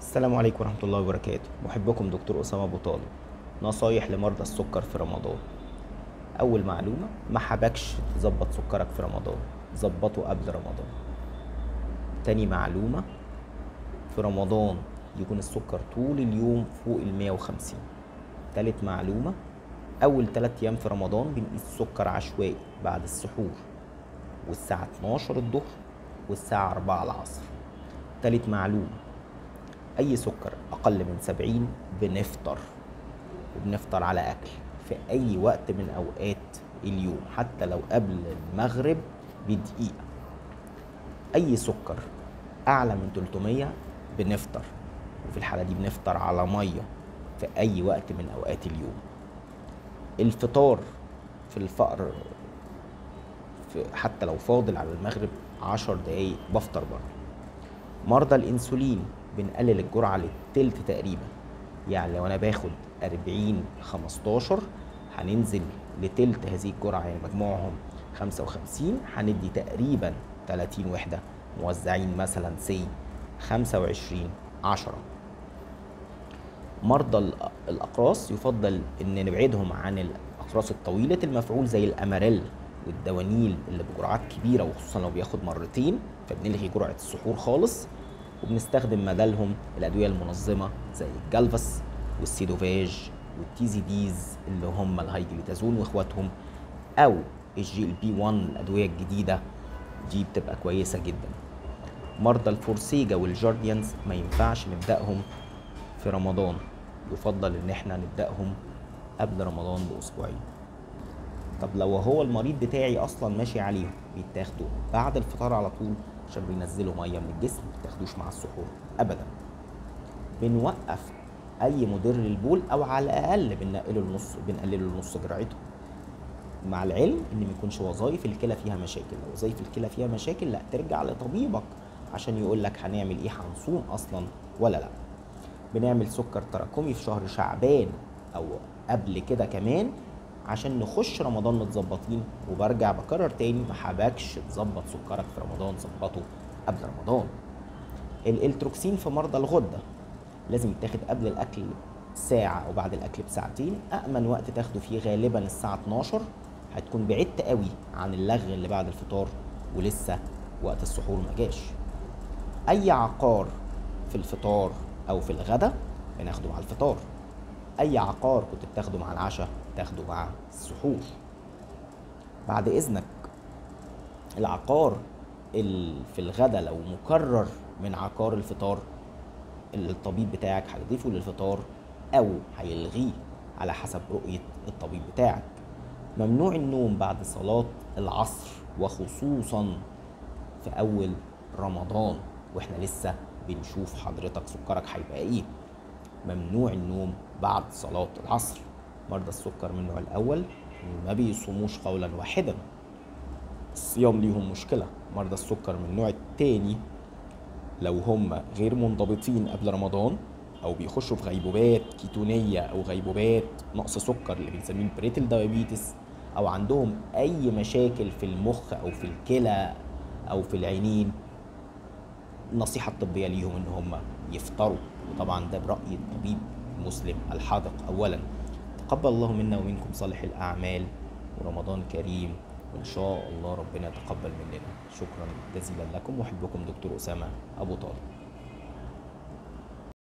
السلام عليكم ورحمة الله وبركاته محبكم دكتور أسامة أبو طالب نصايح لمرضى السكر في رمضان أول معلومة ما حبكش تظبط سكرك في رمضان ظبطه قبل رمضان تاني معلومة في رمضان يكون السكر طول اليوم فوق المية وخمسين تالت معلومة أول تلات أيام في رمضان بنقيس السكر عشوائي بعد السحور والساعة 12 الظهر والساعة 4 العصر تالت معلومة اي سكر اقل من 70 بنفطر وبنفطر على اكل في اي وقت من اوقات اليوم حتى لو قبل المغرب بدقيقه اي سكر اعلى من 300 بنفطر وفي الحاله دي بنفطر على ميه في اي وقت من اوقات اليوم الفطار في الفقر في حتى لو فاضل على المغرب 10 دقايق بفطر برضه مرضى الانسولين بنقلل الجرعه للتلت تقريبا يعني لو انا باخد 40 15 هننزل لتلت هذه الجرعه يعني مجموعهم 55 هندي تقريبا 30 وحده موزعين مثلا سي 25 10 مرضى الاقراص يفضل ان نبعدهم عن الاقراص الطويله المفعول زي الاماريل والدوانيل اللي بجرعات كبيره وخصوصا لو بياخد مرتين فبنلغي جرعه السحور خالص وبنستخدم بدلهم الادويه المنظمه زي الجالفاس والسيدوفاج والتيزيديز اللي هم الهايجليتازون واخواتهم او الجي ال بي 1 الادويه الجديده دي بتبقى كويسه جدا مرضى الفورسيجا والجارديانز ما ينفعش نبداهم في رمضان يفضل ان احنا نبداهم قبل رمضان باسبوعين طب لو هو المريض بتاعي اصلا ماشي عليهم بيتاخدوا بعد الفطار على طول عشان بينزلوا ميه من الجسم ما تاخدوش مع السحور ابدا بنوقف اي مدر للبول او على الاقل بنقله النص بنقلله لنص جرعته مع العلم ان ما يكونش وظائف الكلى فيها مشاكل لو وظائف الكلى فيها مشاكل لا ترجع لطبيبك عشان يقول لك هنعمل ايه هنصوم اصلا ولا لا بنعمل سكر تراكمي في شهر شعبان او قبل كده كمان عشان نخش رمضان متظبطين وبرجع بكرر تاني ما حبكش تظبط سكرك في رمضان ظبطه قبل رمضان الالتروكسين في مرضى الغده لازم يتاخد قبل الاكل ساعة أو بعد الأكل بساعتين أأمن وقت تاخده فيه غالبا الساعة 12 هتكون بعدت قوي عن اللغ اللي بعد الفطار ولسه وقت السحور ما جاش أي عقار في الفطار أو في الغدا بناخده مع الفطار أي عقار كنت بتاخده مع العشاء تاخده مع السحور بعد اذنك العقار في الغدا لو مكرر من عقار الفطار الطبيب بتاعك هيضيفه للفطار او هيلغيه على حسب رؤية الطبيب بتاعك ممنوع النوم بعد صلاة العصر وخصوصا في اول رمضان واحنا لسه بنشوف حضرتك سكرك هيبقى ايه ممنوع النوم بعد صلاة العصر مرضى السكر من النوع الأول ما بيصوموش قولا واحدا الصيام ليهم مشكلة مرضى السكر من النوع التاني لو هم غير منضبطين قبل رمضان أو بيخشوا في غيبوبات كيتونية أو غيبوبات نقص سكر اللي بنسميه بريتل دايابيتس أو عندهم أي مشاكل في المخ أو في الكلى أو في العينين النصيحة الطبية ليهم إن هم يفطروا وطبعا ده برأي الطبيب المسلم الحاذق أولا تقبل الله منا ومنكم صالح الأعمال ورمضان كريم وإن شاء الله ربنا يتقبل مننا شكرا جزيلا لكم وأحبكم دكتور أسامة أبو طالب